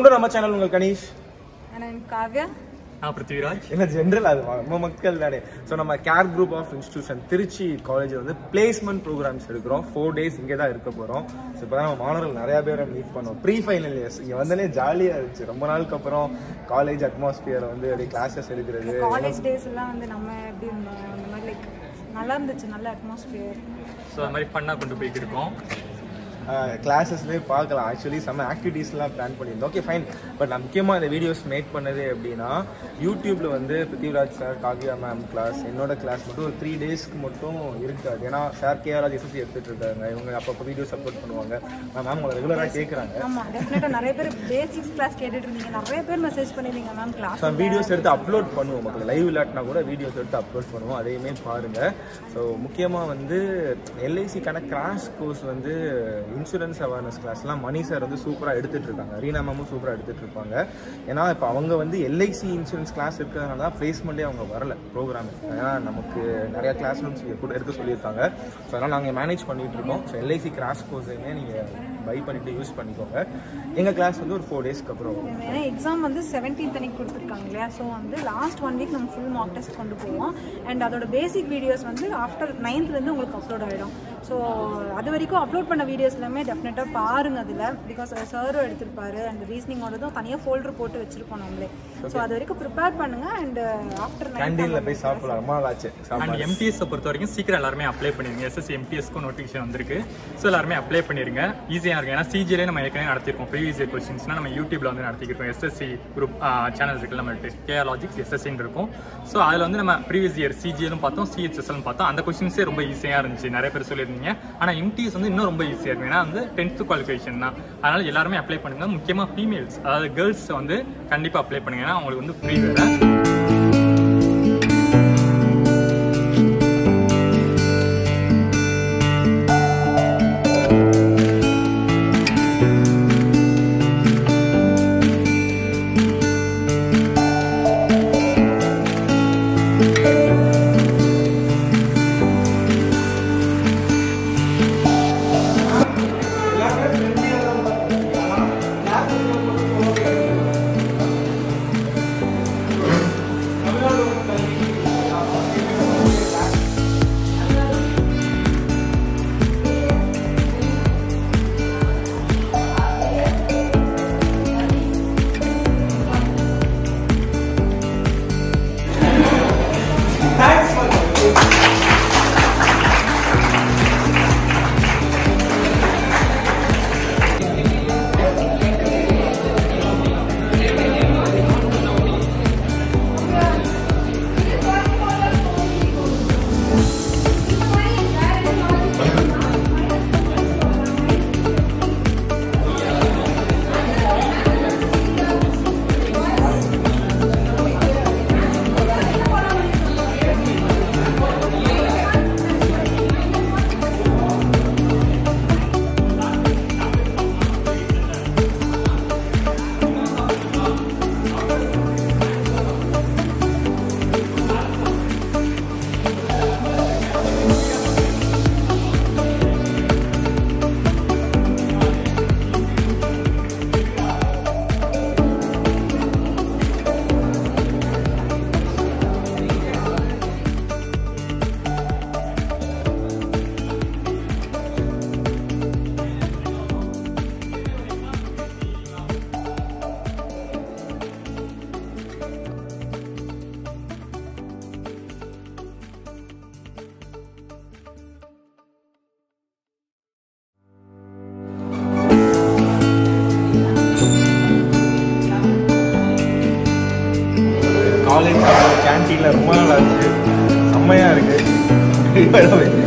Welcome to நம்ம channel உங்கள் Ganesh And I'm Kavya. நான் பிருத்திவிராஜ் என்ன ஜென்ரல் அது நம்ம மக்கள் தானே ஸோ நம்ம care group of institution Trichy college வந்து பிளேஸ்மெண்ட் ப்ரோக்ராம்ஸ் எடுக்கிறோம் ஃபோர் டேஸ் இங்கே தான் இருக்க போகிறோம் ஸோ இப்போ தான் நம்ம மாணவர்கள் நிறையா பேரை மீட் பண்ணோம் ப்ரீ ஃபைனல் இயர்ஸ் இங்கே வந்தனே ஜாலியாக இருந்துச்சு ரொம்ப நாளுக்கு அப்புறம் காலேஜ் அட்மாஸ்பியரை வந்து அப்படியே கிளாஸஸ் எடுக்கிறது காலேஜ் டேஸ் எல்லாம் வந்து நம்ம எப்படி இருந்தோம் அந்த மாதிரி லைக் நல்லா இருந்துச்சு நல்ல அட்மாஸ்பியர் ஸோ அது மாதிரி ஃபன்னாக கொண்டு போய்க்கு இருக்கோம் கிளாஸஸ்லேயே பார்க்கலாம் ஆக்சுவலி செம்ம ஆக்டிவிட்டீஸ்லாம் பிளான் பண்ணியிருந்தோம் ஓகே ஃபைன் பட் நான் முக்கியமாக இந்த வீடியோஸ் மேக் பண்ணது எப்படின்னா யூடியூப்ல வந்து Prithviraj sir Kavya ma'am class என்னோட கிளாஸ் மட்டும் ஒரு த்ரீ டேஸ்க்கு மட்டும் இருக்காது ஏன்னா சார் கேஆர்ஆர் எஸ்எஸ்சி எடுத்துட்டு இருக்காங்க இவங்க அப்பப்போ வீடியோஸ் அப்லோட் பண்ணுவாங்க மேம் உங்களை ரெகுலராக கேட்குறாங்க ஆமா டெஃபினட்டா நிறைய பேர் பேசிக்ஸ் கிளாஸ் கேட்டுட்டு இருந்தீங்க நிறைய பேர் மெசேஜ் பண்ணிருந்தீங்க மேம் கிளாஸ் ஸோ வீடியோஸ் எடுத்து அப்லோட் பண்ணுவோம் மக்கள் லைவ் இல்லாட்டினா கூட வீடியோஸ் எடுத்து அப்லோட் பண்ணுவோம் அதையுமே பாருங்க ஸோ முக்கியமாக வந்து எல்ஐசிக்கான கிராஷ் கோர்ஸ் வந்து இன்சூரன்ஸ் அவேர்னஸ் கிளாஸ்லாம் மணி சார் வந்து சூப்பராக எடுத்துட்டு இருக்காங்க ரீனா மேமும் சூப்பராக எடுத்துட்டு இருப்பாங்க ஏன்னா இப்போ அவங்க வந்து எல்ஐசி இன்சூரன்ஸ் கிளாஸ் இருக்கிறதுனால தான் பிளேஸ்மெண்ட்டே அவங்க வரல ப்ரோக்ராம் ஏன்னா நமக்கு நிறைய கிளாஸ் ரூம்ஸ் கூட எடுக்க சொல்லியிருக்காங்க ஸோ அதனால் நாங்கள் மேனேஜ் பண்ணிட்டு இருக்கோம் ஸோ எல்ஐசி கிராஷ் கோர்ஸையுமே நீங்கள் பை பண்ணிட்டு யூஸ் பண்ணிக்கோங்க எங்கள் கிளாஸ் வந்து ஒரு ஃபோர் டேஸ்க்கு அப்புறம் வரும். ஏன்னா எக்ஸாம் வந்து செவன்டீன்த் அன்னைக்கு கொடுத்துருக்காங்க இல்லையா ஸோ வந்து லாஸ்ட் ஒன் வீக் நம்ம ஃபுல் மார்க் டெஸ்ட் கொண்டு போவோம் அண்ட் அதோட பேசிக் வீடியோஸ் வந்து ஆஃப்டர் நைன்த்லேருந்து உங்களுக்கு அப்லோட் ஆகிடும் ஸோ அது வரைக்கும் அப்லோட் பண்ண வீடியோஸ் எல்லாமே டெஃபினட்டாக பாருங்க அதில் பிகாஸ் சாரும் எடுத்திருப்பாரு அண்ட் ரீசனிங்கோடதும் தனியாக ஃபோல்டர் போட்டு வச்சிருக்கோம் நம்மளே ஸோ அது வரைக்கும் ப்ரிப்பேர் பண்ணுங்க அண்ட் ஆஃப்டர் கேண்டீன்ல போய் சாப்பிடலாம் ரொம்ப நாள் ஆச்சு அண்ட் சாப்பாடு எம்டிஎஸ் பொறுத்த வரைக்கும் சீக்கிரம் எல்லாருமே அப்ளை பண்ணிருங்க எஸ்எஸ்சி எம்டிஎஸ்க்கும் நோட்டிஃபிகேஷன் வந்திருக்கு ஸோ எல்லாருமே அப்ளை பண்ணிருங்க ஈஸியாக இருக்கும் ஏன்னா சிஜிலே நம்ம ஏற்கனவே நடத்திருக்கோம் ப்ரீவியஸ் இயர் கொஸ்டின்ஸ்னா நம்ம யூடியூப்ல வந்து நடத்திருக்கோம் எஸ்எஸ்சி குரூப் சேனல் இருக்கு நம்ம கேஆர் லாஜிக்ஸ் எஸ்எஸ்சின்னு இருக்கும் ஸோ அதில் வந்து நம்ம ப்ரீவியஸ் இயர் சிஜிஎலும் பார்த்தோம் சிஹெச்எஸ்எல் பார்த்தோம் அந்த கொஸ்டின்ஸே ரொம்ப ஈஸியாக இருந்துச்சு நிறைய பேர் சொல்லியிருந்தீங்க ஆனால் எம்டிஎஸ் வந்து இன்னும் ரொம்ப ஈஸியாக இருக்கும் ஏன்னா வந்து டென்த்து குவாலிஃபிகேஷன் தான் அதனால எல்லாருமே அப்ளை பண்ணுங்க முக்கியமாக ஃபீமேல்ஸ் அதாவது கேர்ள்ஸ் வந்து கண்டிப்பாக அப்ளை பண்ணுங்க ஏன்னா அவங்களுக்கு வந்து ஃப்ரீ வேறு காலேஜ் கேன்டீன்ல ரொம்ப நாள் ஆச்சு செம்மையா இருக்கு